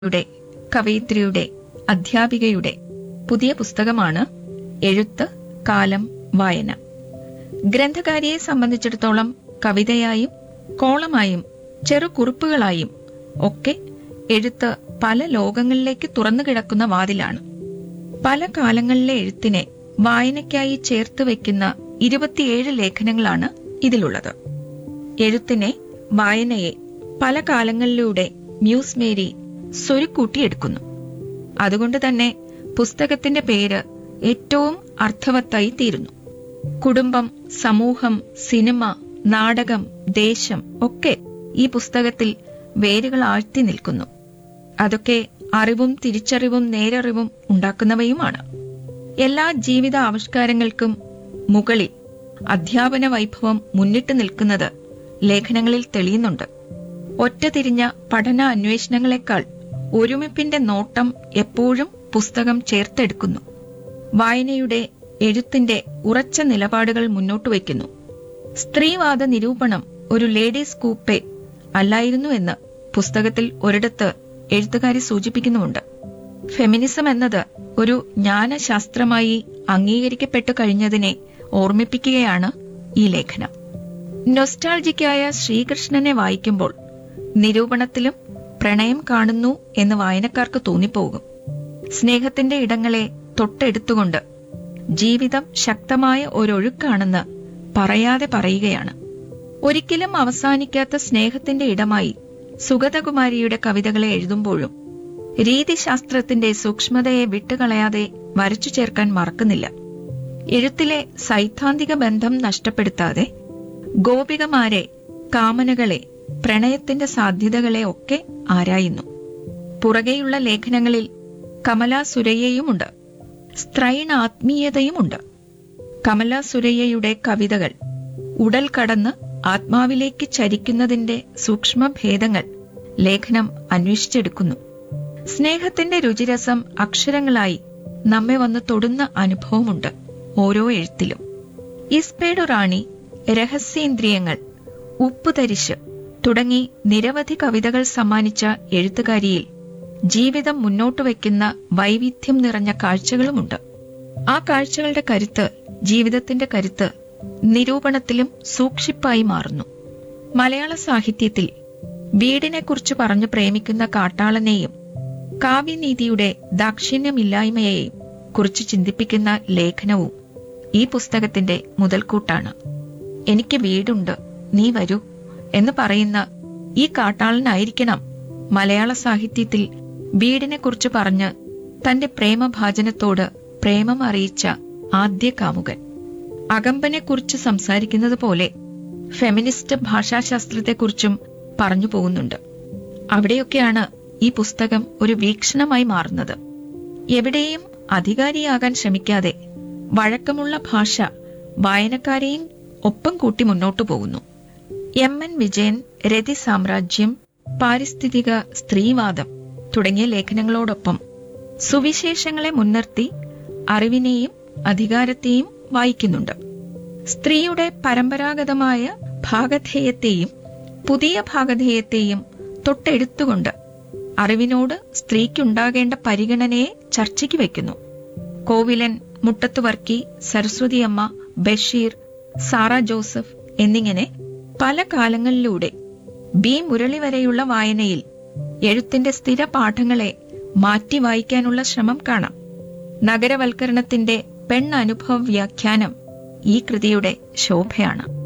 യുടെ കവയിത്രിയുടെ അധ്യാപികയുടെ പുതിയ പുസ്തകമാണ് എഴുത്ത് കാലം വായന ഗ്രന്ഥകാരിയെ സംബന്ധിച്ചിടത്തോളം കവിതയായും കോളമായും ചെറുകുറിപ്പുകളായും ഒക്കെ എഴുത്ത് പല ലോകങ്ങളിലേക്ക് തുറന്നു കിടക്കുന്ന വാതിലാണ് പല കാലങ്ങളിലെ എഴുത്തിനെ വായനയ്ക്കായി ചേർത്ത് വയ്ക്കുന്ന ഇരുപത്തിയേഴ് ലേഖനങ്ങളാണ് ഇതിലുള്ളത് എഴുത്തിനെ വായനയെ പല കാലങ്ങളിലൂടെ മ്യൂസ് മേരി സ്വരുക്കൂട്ടിയെടുക്കുന്നു അതുകൊണ്ട് തന്നെ പുസ്തകത്തിന്റെ പേര് ഏറ്റവും അർത്ഥവത്തായി തീരുന്നു കുടുംബം സമൂഹം സിനിമ നാടകം ദേശം ഒക്കെ ഈ പുസ്തകത്തിൽ വേരുകൾ ആഴ്ത്തി നിൽക്കുന്നു അതൊക്കെ അറിവും തിരിച്ചറിവും നേരറിവും ഉണ്ടാക്കുന്നവയുമാണ് എല്ലാ ജീവിത ആവിഷ്കാരങ്ങൾക്കും മുകളിൽ അധ്യാപന വൈഭവം മുന്നിട്ട് നിൽക്കുന്നത് ലേഖനങ്ങളിൽ തെളിയുന്നുണ്ട് ഒറ്റതിരിഞ്ഞ പഠന അന്വേഷണങ്ങളെക്കാൾ ഒരുമിപ്പിന്റെ നോട്ടം എപ്പോഴും പുസ്തകം ചേർത്തെടുക്കുന്നു വായനയുടെ എഴുത്തിന്റെ ഉറച്ച നിലപാടുകൾ മുന്നോട്ട് വയ്ക്കുന്നു സ്ത്രീവാദ നിരൂപണം ഒരു ലേഡീസ് കൂപ്പെ അല്ലായിരുന്നു എന്ന് പുസ്തകത്തിൽ ഒരിടത്ത് എഴുത്തുകാരി സൂചിപ്പിക്കുന്നുമുണ്ട് ഫെമിനിസം എന്നത് ഒരു ജ്ഞാനശാസ്ത്രമായി അംഗീകരിക്കപ്പെട്ടു കഴിഞ്ഞതിനെ ഓർമ്മിപ്പിക്കുകയാണ് ഈ ലേഖനം നൊസ്റ്റാൾജിക്കായ ശ്രീകൃഷ്ണനെ വായിക്കുമ്പോൾ നിരൂപണത്തിലും പ്രണയം കാണുന്നു എന്ന് വായനക്കാർക്ക് തോന്നിപ്പോകും സ്നേഹത്തിന്റെ ഇടങ്ങളെ തൊട്ടെടുത്തുകൊണ്ട് ജീവിതം ശക്തമായ ഒരൊഴുക്കാണെന്ന് പറയാതെ പറയുകയാണ് ഒരിക്കലും അവസാനിക്കാത്ത സ്നേഹത്തിന്റെ ഇടമായി സുഗതകുമാരിയുടെ കവിതകളെ എഴുതുമ്പോഴും രീതിശാസ്ത്രത്തിന്റെ സൂക്ഷ്മതയെ വിട്ടുകളയാതെ വരച്ചു ചേർക്കാൻ മറക്കുന്നില്ല എഴുത്തിലെ സൈദ്ധാന്തിക ബന്ധം നഷ്ടപ്പെടുത്താതെ ഗോപികമാരെ കാമനകളെ പ്രണയത്തിന്റെ സാധ്യതകളെ ഒക്കെ ആരായുന്നു പുറകെയുള്ള ലേഖനങ്ങളിൽ കമല സുരയ്യയുമുണ്ട് സ്ത്രൈണ ആത്മീയതയുമുണ്ട് കമല സുരയ്യയുടെ കവിതകൾ ഉടൽ കടന്ന് ആത്മാവിലേക്ക് ചരിക്കുന്നതിന്റെ സൂക്ഷ്മഭേദങ്ങൾ ലേഖനം അന്വേഷിച്ചെടുക്കുന്നു സ്നേഹത്തിന്റെ രുചിരസം അക്ഷരങ്ങളായി നമ്മെ വന്ന് തൊടുന്ന അനുഭവമുണ്ട് ഓരോ എഴുത്തിലും ഇസ്പേഡു റാണി രഹസ്യേന്ദ്രിയങ്ങൾ ഉപ്പുതരിശ് തുടങ്ങി നിരവധി കവിതകൾ സമ്മാനിച്ച എഴുത്തുകാരിയിൽ ജീവിതം മുന്നോട്ട് വയ്ക്കുന്ന വൈവിധ്യം നിറഞ്ഞ കാഴ്ചകളുമുണ്ട് ആ കാഴ്ചകളുടെ കരുത്ത് ജീവിതത്തിന്റെ കരുത്ത് നിരൂപണത്തിലും സൂക്ഷിപ്പായി മാറുന്നു മലയാള സാഹിത്യത്തിൽ വീടിനെക്കുറിച്ച് പറഞ്ഞു പ്രേമിക്കുന്ന കാട്ടാളനെയും കാവ്യനീതിയുടെ ദാക്ഷിണ്യമില്ലായ്മയെയും കുറിച്ച് ചിന്തിപ്പിക്കുന്ന ലേഖനവും ഈ പുസ്തകത്തിന്റെ മുതൽക്കൂട്ടാണ് എനിക്ക് വീടുണ്ട് നീ വരൂ എന്ന് പറയുന്ന ഈ കാട്ടാളനായിരിക്കണം മലയാള സാഹിത്യത്തിൽ വീടിനെക്കുറിച്ച് പറഞ്ഞ് തന്റെ പ്രേമഭാജനത്തോട് പ്രേമം അറിയിച്ച ആദ്യ കാമുകൻ അകമ്പനെക്കുറിച്ച് സംസാരിക്കുന്നത് പോലെ ഫെമിനിസ്റ്റ് ഭാഷാശാസ്ത്രത്തെക്കുറിച്ചും പറഞ്ഞു പോകുന്നുണ്ട് അവിടെയൊക്കെയാണ് ഈ പുസ്തകം ഒരു വീക്ഷണമായി മാറുന്നത് എവിടെയും അധികാരിയാകാൻ ശ്രമിക്കാതെ വഴക്കമുള്ള ഭാഷ വായനക്കാരെയും ഒപ്പം കൂട്ടി മുന്നോട്ടു പോകുന്നു എം എൻ വിജയൻ രതി സാമ്രാജ്യം പാരിസ്ഥിതിക സ്ത്രീവാദം തുടങ്ങിയ ലേഖനങ്ങളോടൊപ്പം സുവിശേഷങ്ങളെ മുൻനിർത്തി അറിവിനെയും അധികാരത്തെയും വായിക്കുന്നുണ്ട് സ്ത്രീയുടെ പരമ്പരാഗതമായ ഭാഗധേയത്തെയും പുതിയ ഭാഗധേയത്തെയും തൊട്ടെടുത്തുകൊണ്ട് അറിവിനോട് സ്ത്രീക്കുണ്ടാകേണ്ട പരിഗണനയെ ചർച്ചയ്ക്ക് വയ്ക്കുന്നു കോവിലൻ മുട്ടത്തുവർക്കി സരസ്വതിയമ്മ ബഷീർ സാറ ജോസഫ് എന്നിങ്ങനെ പല കാലങ്ങളിലൂടെ ബി മുരളി വരെയുള്ള വായനയിൽ എഴുത്തിന്റെ സ്ഥിര പാഠങ്ങളെ മാറ്റി വായിക്കാനുള്ള ശ്രമം കാണാം നഗരവൽക്കരണത്തിന്റെ പെണ്ണനുഭവ വ്യാഖ്യാനം ഈ കൃതിയുടെ ശോഭയാണ്